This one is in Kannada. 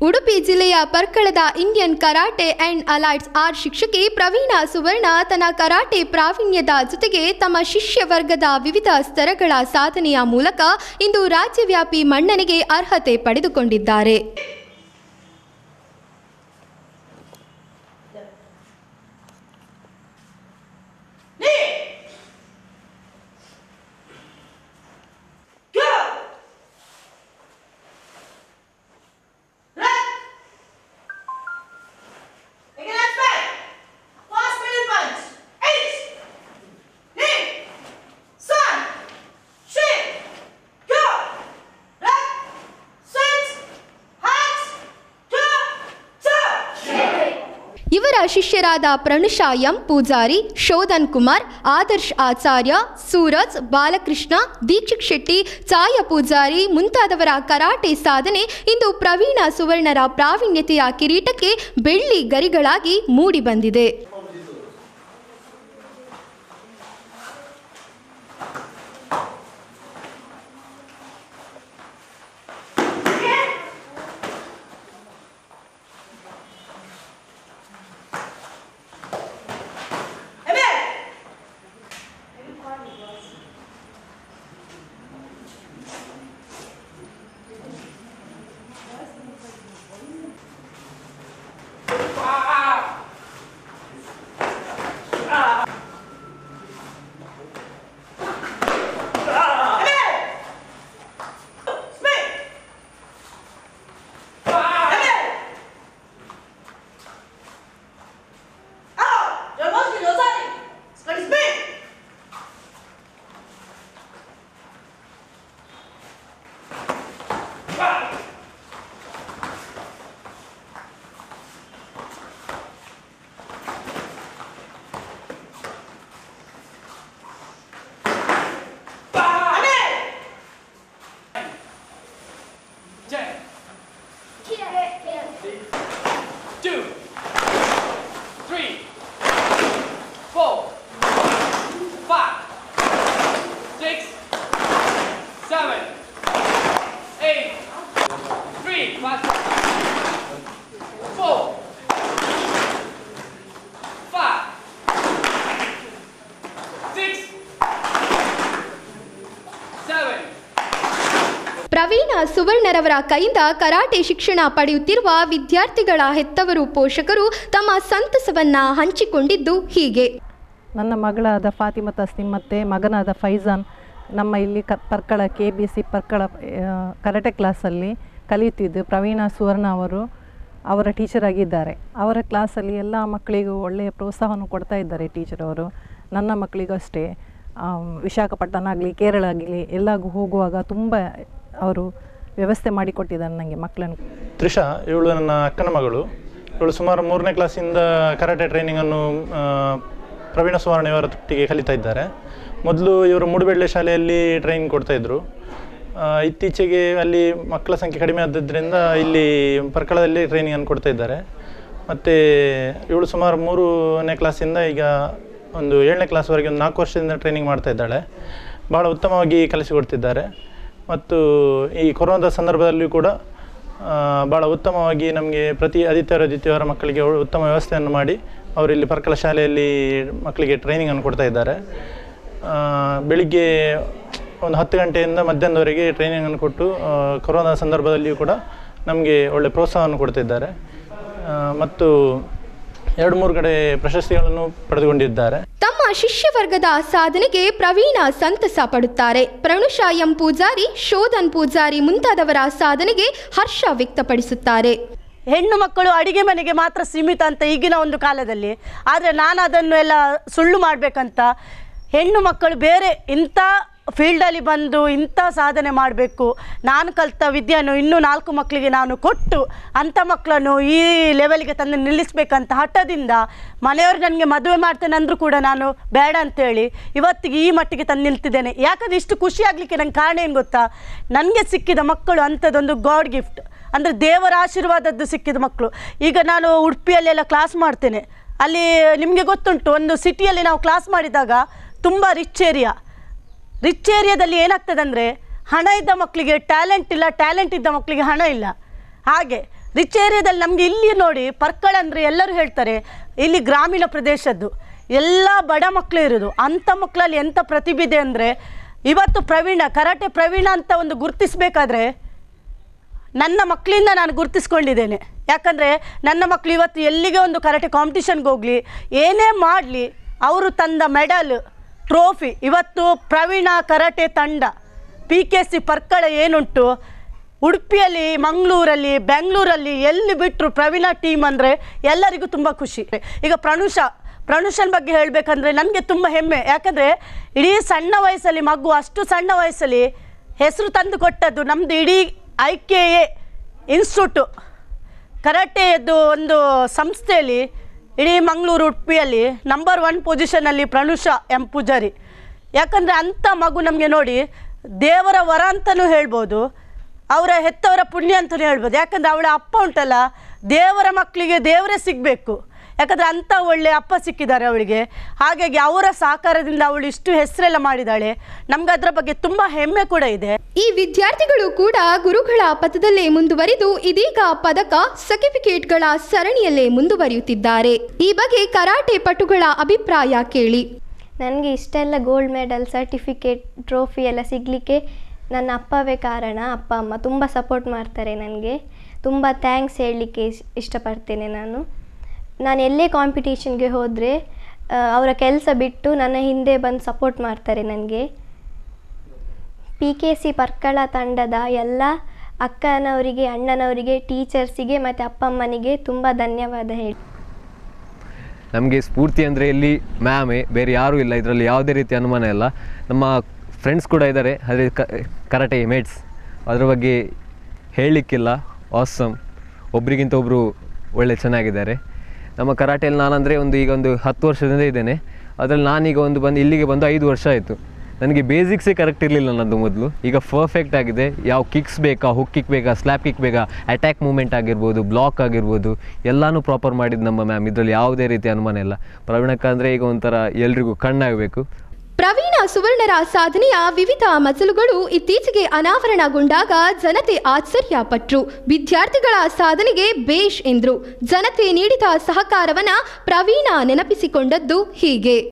ಉಡುಪಿ ಜಿಲ್ಲೆಯ ಪರ್ಕಳದ Indian karate and allied art ಶಿಕ್ಷಕಿ ಪ್ರವೀಣಾ ಸುವರ್ಣ ತನ್ನ ಕರಾಟೆ ಪ್ರಾವೀಣ್ಯದ ಜೊತೆಗೆ ತಮ್ಮ ಶಿಷ್ಯ ವರ್ಗದ ವಿವಿಧ ಸ್ತರಗಳ ಸಾಧನೆಯ ಮೂಲಕ ಇಂದು ರಾಜ್ಯವ್ಯಾಪಿ ಮನ್ನಣೆಗೆ ಅರ್ಹತೆ ಪಡೆದುಕೊಂಡಿದ್ದಾರೆ ಇವರ ಶಿಷ್ಯರಾದ ಪ್ರಣುಷಾ ಎಂ ಪೂಜಾರಿ ಶೋಧನ್ ಕುಮಾರ್ ಆದರ್ಶ್ ಆಚಾರ್ಯ ಸೂರಜ್ ಬಾಲಕೃಷ್ಣ ದೀಕ್ಷಿತ್ ಶೆಟ್ಟಿ ಛಾಯ ಪೂಜಾರಿ ಮುಂತಾದವರ ಕರಾಟೆ ಸಾಧನೆ ಇಂದು ಪ್ರವೀಣ ಸುವರ್ಣರ ಪ್ರಾವೀಣ್ಯತೆಯ ಕಿರೀಟಕ್ಕೆ ಬೆಳ್ಳಿ ಗರಿಗಳಾಗಿ ಮೂಡಿಬಂದಿದೆ Ten. Two. Three. Four. Five. Six. Seven. Eight. Three. Four. Five. Six. Seven. Praveen ಸುವರ್ಣರವರ ಕೈಯಿಂದ ಕರಾಟೆ ಶಿಕ್ಷಣ ಪಡೆಯುತ್ತಿರುವ ವಿದ್ಯಾರ್ಥಿಗಳ ಹೆತ್ತವರು ಪೋಷಕರು ತಮ್ಮ ಸಂತಸವನ್ನ ಹಂಚಿಕೊಂಡಿದ್ದು ಹೀಗೆ ನನ್ನ ಮಗಳಾದ ಫಾತಿಮಾ ತಸ್ನಿಮ್ ಮತ್ತು ಮಗನಾದ ಫೈಜಾನ್ ನಮ್ಮ ಇಲ್ಲಿ ಕ Parkala K B C Parkala ಆ, ಕರಾಟೆ ಕ್ಲಾಸಲ್ಲಿ ಕಲಿಯುತ್ತಿದ್ದು ಪ್ರವೀಣ ಸುವರ್ಣ ಅವರು ಅವರ ಟೀಚರ್ ಆಗಿದ್ದಾರೆ ಅವರ ಕ್ಲಾಸಲ್ಲಿ ಎಲ್ಲ ಮಕ್ಕಳಿಗೂ ಒಳ್ಳೆಯ ಪ್ರೋತ್ಸಾಹವನ್ನು ಕೊಡ್ತಾ ಇದ್ದಾರೆ ಟೀಚರ್ ಅವರು ನನ್ನ ಮಕ್ಕಳಿಗೂ ಅಷ್ಟೇ ಆ, ವಿಶಾಖಪಟ್ಟಣ ಆಗಲಿ ಕೇರಳ ಆಗಲಿ ಎಲ್ಲಾಗೂ ಹೋಗುವಾಗ ತುಂಬ ಅವರು ವ್ಯವಸ್ಥೆ ಮಾಡಿಕೊಟ್ಟಿದ್ದಾರೆ ನನಗೆ ಮಕ್ಕಳನ್ನು ತ್ರಿಷಾ ಇವಳು ನನ್ನ ಅಕ್ಕನ ಮಗಳು ಇವಳು ಸುಮಾರು ಮೂರನೇ ಕ್ಲಾಸಿಂದ ಕರಾಟೆ ಟ್ರೈನಿಂಗನ್ನು ಆ, ಪ್ರವೀಣ ಸುವರ್ಣ ಇವರೊಟ್ಟಿಗೆ ಕಲಿತಾ ಇದ್ದಾರೆ ಮೊದಲು ಇವರು ಮೂಡುಬೆಳ್ಳೆ ಶಾಲೆಯಲ್ಲಿ ಟ್ರೈನಿಂಗ್ ಕೊಡ್ತಾ ಇದ್ರು ಆ, ಇತ್ತೀಚೆಗೆ ಅಲ್ಲಿ ಮಕ್ಕಳ ಸಂಖ್ಯೆ ಕಡಿಮೆ ಆದದ್ರಿಂದ ಇಲ್ಲಿ ಪರ್ಕಳದಲ್ಲಿ ಟ್ರೈನಿಂಗನ್ನು ಕೊಡ್ತಾ ಇದ್ದಾರೆ ಮತ್ತು ಇವಳು ಸುಮಾರು ಮೂರನೇ ಕ್ಲಾಸಿಂದ ಈಗ ಒಂದು ಏಳನೇ ಕ್ಲಾಸ್ವರೆಗೆ ಒಂದು ನಾಲ್ಕು ವರ್ಷದಿಂದ ಟ್ರೈನಿಂಗ್ ಮಾಡ್ತಾ ಇದ್ದಾಳೆ ಭಾಳ ಉತ್ತಮವಾಗಿ ಕಲಿಸಿಕೊಡ್ತಿದ್ದಾರೆ ಮತ್ತು ಈ ಕೊರೋನಾದ ಸಂದರ್ಭದಲ್ಲಿಯೂ ಕೂಡ ಆ, ಭಾಳ ಉತ್ತಮವಾಗಿ ನಮಗೆ ಪ್ರತಿ ಆದಿತ್ಯವಾರ ಆದಿತ್ಯವಾರ ಮಕ್ಕಳಿಗೆ ಒ- ಉತ್ತಮ ವ್ಯವಸ್ಥೆಯನ್ನು ಮಾಡಿ ಅವರು ಇಲ್ಲಿ ಪರ್ಕಲ ಶಾಲೆಯಲ್ಲಿ ಮಕ್ಕಳಿಗೆ ಟ್ರೈನಿಂಗನ್ನು ಕೊಡ್ತಾ ಇದ್ದಾರೆ ಆ, ಬೆಳಿಗ್ಗೆ ಒಂದು ಹತ್ತು ಗಂಟೆಯಿಂದ ಮಧ್ಯಾಹ್ನದವರೆಗೆ ಟ್ರೈನಿಂಗನ್ನು ಕೊಟ್ಟು ಆ, ಕೊರೋನಾ ಸಂದರ್ಭದಲ್ಲಿಯೂ ಕೂಡ ನಮಗೆ ಒಳ್ಳೆ ಪ್ರೋತ್ಸಾಹವನ್ನು ಕೊಡ್ತಿದ್ದಾರೆ ಆ, ಮತ್ತು ಎರಡು ಮೂರು ಕಡೆ ಪ್ರಶಸ್ತಿಗಳನ್ನು ಪಡೆದುಕೊಂಡಿದ್ದಾರೆ ತಮ್ಮ ಶಿಷ್ಯ ವರ್ಗದ ಸಾಧನೆಗೆ ಪ್ರವೀಣ ಸಂತಸ ಪಡುತ್ತಾರೆ ಪ್ರಣುಷಾ ಎಂ ಪೂಜಾರಿ ಶೋಧನ್ ಪೂಜಾರಿ ಮುಂತಾದವರ ಸಾಧನೆಗೆ ಹರ್ಷ ವ್ಯಕ್ತಪಡಿಸುತ್ತಾರೆ ಹೆಣ್ಣು ಮಕ್ಕಳು ಅಡಿಗೆ ಮನೆಗೆ ಮಾತ್ರ ಸೀಮಿತ ಅಂತ ಈಗಿನ ಒಂದು ಕಾಲದಲ್ಲಿ ಆದರೆ ನಾನು ಅದನ್ನು ಎಲ್ಲ ಸುಳ್ಳು ಮಾಡಬೇಕಂತ ಹೆಣ್ಣು ಮಕ್ಕಳು ಬೇರೆ ಇಂಥ ಫೀಲ್ಡಲ್ಲಿ ಬಂದು ಇಂಥ ಸಾಧನೆ ಮಾಡಬೇಕು ನಾನು ಕಲಿತ ವಿದ್ಯೆಯನ್ನು ಇನ್ನೂ ನಾಲ್ಕು ಮಕ್ಕಳಿಗೆ ನಾನು ಕೊಟ್ಟು ಅಂಥ ಮಕ್ಕಳನ್ನು ಈ ಲೆವೆಲ್ಗೆ ತಂದು ನಿಲ್ಲಿಸಬೇಕಂತ ಹಠದಿಂದ ಮನೆಯವರು ನನಗೆ ಮದುವೆ ಮಾಡ್ತೇನೆ ಅಂದರೂ ಕೂಡ ನಾನು ಬೇಡ ಅಂತೇಳಿ ಇವತ್ತಿಗೆ ಈ ಮಟ್ಟಿಗೆ ತಂದು ನಿಲ್ತಿದ್ದೇನೆ ಯಾಕಂದರೆ ಇಷ್ಟು ಖುಷಿ ಆಗಲಿಕ್ಕೆ ನಂಗೆ ಕಾರಣ ಏನು ಗೊತ್ತಾ ನನಗೆ ಸಿಕ್ಕಿದ ಮಕ್ಕಳು ಅಂಥದ್ದೊಂದು ಗಾಡ್ ಗಿಫ್ಟ್ ಅಂದರೆ ದೇವರ ಆಶೀರ್ವಾದದ್ದು ಸಿಕ್ಕಿದ ಮಕ್ಕಳು ಈಗ ನಾನು ಉಡುಪಿಯಲ್ಲೆಲ್ಲ ಕ್ಲಾಸ್ ಮಾಡ್ತೇನೆ ಅಲ್ಲಿ ನಿಮಗೆ ಗೊತ್ತುಂಟು ಒಂದು ಸಿಟಿಯಲ್ಲಿ ನಾವು ಕ್ಲಾಸ್ ಮಾಡಿದಾಗ ತುಂಬ ರಿಚ್ ಏರಿಯಾ ರಿಚ್ ಏರಿಯಾದಲ್ಲಿ ಏನಾಗ್ತದೆ ಅಂದರೆ ಹಣ ಇದ್ದ ಮಕ್ಕಳಿಗೆ ಟ್ಯಾಲೆಂಟ್ ಇಲ್ಲ ಟ್ಯಾಲೆಂಟ್ ಇದ್ದ ಮಕ್ಕಳಿಗೆ ಹಣ ಇಲ್ಲ ಹಾಗೆ ರಿಚ್ ಏರಿಯಾದಲ್ಲಿ ನಮಗೆ ಇಲ್ಲಿ ನೋಡಿ ಪರ್ಕಳ ಅಂದರೆ ಎಲ್ಲರೂ ಹೇಳ್ತಾರೆ ಇಲ್ಲಿ ಗ್ರಾಮೀಣ ಪ್ರದೇಶದ್ದು ಎಲ್ಲ ಬಡ ಮಕ್ಕಳು ಇರೋದು ಅಂಥ ಮಕ್ಕಳಲ್ಲಿ ಎಂಥ ಪ್ರತಿಭೆ ಇದೆ ಅಂದರೆ ಇವತ್ತು ಪ್ರವೀಣ ಕರಾಟೆ ಪ್ರವೀಣ ಅಂತ ಒಂದು ಗುರುತಿಸಬೇಕಾದ್ರೆ ನನ್ನ ಮಕ್ಕಳಿಂದ ನಾನು ಗುರುತಿಸ್ಕೊಂಡಿದ್ದೇನೆ ಯಾಕಂದರೆ ನನ್ನ ಮಕ್ಕಳು ಇವತ್ತು ಎಲ್ಲಿಗೆ ಒಂದು ಕರಾಟೆ ಕಾಂಪಿಟಿಷನ್ಗೆ ಹೋಗಲಿ ಏನೇ ಮಾಡಲಿ ಅವರು ತಂದ ಮೆಡಲ್ ಟ್ರೋಫಿ ಇವತ್ತು ಪ್ರವೀಣ ಕರಾಟೆ ತಂಡ ಪಿ ಕೆ ಸಿ ಪರ್ಕಳ ಏನುಂಟು ಉಡುಪಿಯಲ್ಲಿ ಮಂಗಳೂರಲ್ಲಿ ಬೆಂಗಳೂರಲ್ಲಿ ಎಲ್ಲಿ ಬಿಟ್ಟರು ಪ್ರವೀಣ ಟೀಮ್ ಅಂದರೆ ಎಲ್ಲರಿಗೂ ತುಂಬ ಖುಷಿ ಈಗ ಪ್ರಣುಷ ಪ್ರಣುಷನ್ ಬಗ್ಗೆ ಹೇಳಬೇಕಂದ್ರೆ ನನಗೆ ತುಂಬ ಹೆಮ್ಮೆ ಯಾಕಂದರೆ ಇಡೀ ಸಣ್ಣ ವಯಸ್ಸಲ್ಲಿ ಮಗು ಅಷ್ಟು ಸಣ್ಣ ವಯಸ್ಸಲ್ಲಿ ಹೆಸರು ತಂದು ಕೊಟ್ಟದ್ದು ನಮ್ಮದು ಇಡೀ ಐ ಕೆ ಎ ಇನ್ಸ್ಟಿಟ್ಯೂಟು ಕರಾಟೆಯದ್ದು ಒಂದು ಸಂಸ್ಥೆಯಲ್ಲಿ ಇಡೀ ಮಂಗಳೂರು ಉಡುಪಿಯಲ್ಲಿ ನಂಬರ್ ಒನ್ ಪೊಸಿಷನಲ್ಲಿ ಪ್ರಣುಷ ಎಂ ಪೂಜಾರಿ ಯಾಕಂದರೆ ಅಂಥ ಮಗು ನಮಗೆ ನೋಡಿ ದೇವರ ವರ ಅಂತಲೂ ಹೇಳ್ಬೋದು ಅವರ ಹೆತ್ತವರ ಪುಣ್ಯ ಅಂತಲೂ ಹೇಳ್ಬೋದು ಯಾಕಂದರೆ ಅವಳ ಅಪ್ಪ ಉಂಟಲ್ಲ ದೇವರ ಮಕ್ಕಳಿಗೆ ದೇವರೇ ಸಿಗಬೇಕು ಯಾಕಂದರೆ ಅಂಥ ಒಳ್ಳೆ ಅಪ್ಪ ಸಿಕ್ಕಿದ್ದಾರೆ ಅವಳಿಗೆ ಹಾಗಾಗಿ ಅವರ ಸಹಕಾರದಿಂದ ಅವಳು ಇಷ್ಟು ಹೆಸರೆಲ್ಲ ಮಾಡಿದ್ದಾಳೆ ನಮ್ಗೆ ಅದರ ಬಗ್ಗೆ ತುಂಬ ಹೆಮ್ಮೆ ಕೂಡ ಇದೆ ಈ ವಿದ್ಯಾರ್ಥಿಗಳು ಕೂಡ ಗುರುಗಳ ಪಥದಲ್ಲೇ ಮುಂದುವರಿದು ಇದೀಗ ಪದಕ ಸರ್ಟಿಫಿಕೇಟ್ಗಳ ಸರಣಿಯಲ್ಲೇ ಮುಂದುವರಿಯುತ್ತಿದ್ದಾರೆ ಈ ಬಗ್ಗೆ ಕರಾಟೆ ಪಟುಗಳ ಅಭಿಪ್ರಾಯ ಕೇಳಿ ನನಗೆ ಇಷ್ಟೆಲ್ಲ ಗೋಲ್ಡ್ ಮೆಡಲ್ ಸರ್ಟಿಫಿಕೇಟ್ ಟ್ರೋಫಿ ಎಲ್ಲ ಸಿಗಲಿಕ್ಕೆ ನನ್ನ ಅಪ್ಪವೇ ಕಾರಣ ಅಪ್ಪ ಅಮ್ಮ ತುಂಬ ಸಪೋರ್ಟ್ ಮಾಡ್ತಾರೆ ನನಗೆ ತುಂಬ ಥ್ಯಾಂಕ್ಸ್ ಹೇಳಲಿಕ್ಕೆ ಇಸ್- ಇಷ್ಟಪಡ್ತೇನೆ ನಾನು ನಾನು ಎಲ್ಲೇ ಕಾಂಪಿಟೇಷನ್ಗೆ ಹೋದರೆ ಅವರ ಕೆಲಸ ಬಿಟ್ಟು ನನ್ನ ಹಿಂದೆ ಬಂದು ಸಪೋರ್ಟ್ ಮಾಡ್ತಾರೆ ನನಗೆ ಪಿ ಕೆ ಸಿ ಪರ್ಕಳ ತಂಡದ ಎಲ್ಲ ಅಕ್ಕನವರಿಗೆ ಅಣ್ಣನವರಿಗೆ ಟೀಚರ್ಸಿಗೆ ಮತ್ತು ಅಪ್ಪ ಅಮ್ಮನಿಗೆ ತುಂಬ ಧನ್ಯವಾದ ಹೇಳಿ ನಮಗೆ ಸ್ಫೂರ್ತಿ ಅಂದರೆ ಇಲ್ಲಿ ಮ್ಯಾಮೇ ಬೇರೆ ಯಾರೂ ಇಲ್ಲ ಇದರಲ್ಲಿ ಯಾವುದೇ ರೀತಿ ಅನುಮಾನ ಇಲ್ಲ ನಮ್ಮ ಫ್ರೆಂಡ್ಸ್ ಕೂಡ ಇದ್ದಾರೆ ಅದೇ ಕ ಕರಾಟೆ ಮೇಟ್ಸ್ ಅದ್ರ ಬಗ್ಗೆ ಹೇಳಲಿಕ್ಕಿಲ್ಲ ಆಸಮ್ ಒಬ್ರಿಗಿಂತ ಒಬ್ಬರು ಒಳ್ಳೆ ಚೆನ್ನಾಗಿದ್ದಾರೆ ನಮ್ಮ ಕರಾಟೆಯಲ್ಲಿ ನಾನಂದರೆ ಒಂದು ಈಗ ಒಂದು ಹತ್ತು ವರ್ಷದಿಂದ ಇದ್ದೇನೆ ಅದರಲ್ಲಿ ನಾನೀಗ ಒಂದು ಬಂದು ಇಲ್ಲಿಗೆ ಬಂದು ಐದು ವರ್ಷ ಆಯಿತು ನನಗೆ ಬೇಸಿಕ್ಸೇ ಕರೆಕ್ಟ್ ಇರಲಿಲ್ಲ ನನ್ನದು ಮೊದಲು ಈಗ ಪರ್ಫೆಕ್ಟ್ ಆಗಿದೆ ಯಾವ ಕಿಕ್ಸ್ ಬೇಕಾ ಹುಕ್ ಕಿಕ್ ಬೇಕಾ ಸ್ಲ್ಯಾಪ್ ಕಿಕ್ ಬೇಕಾ ಅಟ್ಯಾಕ್ ಮೂಮೆಂಟ್ ಆಗಿರ್ಬೋದು ಬ್ಲಾಕ್ ಆಗಿರ್ಬೋದು ಎಲ್ಲನೂ ಪ್ರಾಪರ್ ಮಾಡಿದ್ದು ನಮ್ಮ ಮ್ಯಾಮ್ ಇದರಲ್ಲಿ ಯಾವುದೇ ರೀತಿ ಅನುಮಾನ ಇಲ್ಲ ಪ್ರವೀಣಕ್ಕ ಅಂದರೆ ಈಗ ಒಂಥರ ಎಲ್ರಿಗೂ ಕಣ್ಣಾಗಬೇಕು ಪ್ರವೀಣ ಸುವರ್ಣರ ಸಾಧನೆಯ ವಿವಿಧ ಮಜಲುಗಳು ಇತ್ತೀಚೆಗೆ ಅನಾವರಣಗೊಂಡಾಗ ಜನತೆ ಆಶ್ಚರ್ಯಪಟ್ರು ವಿದ್ಯಾರ್ಥಿಗಳ ಸಾಧನೆಗೆ ಬೇಷ್ ಎಂದ್ರು ಜನತೆ ನೀಡಿದ ಸಹಕಾರವನ್ನ ಪ್ರವೀಣ ನೆನಪಿಸಿಕೊಂಡದ್ದು ಹೀಗೆ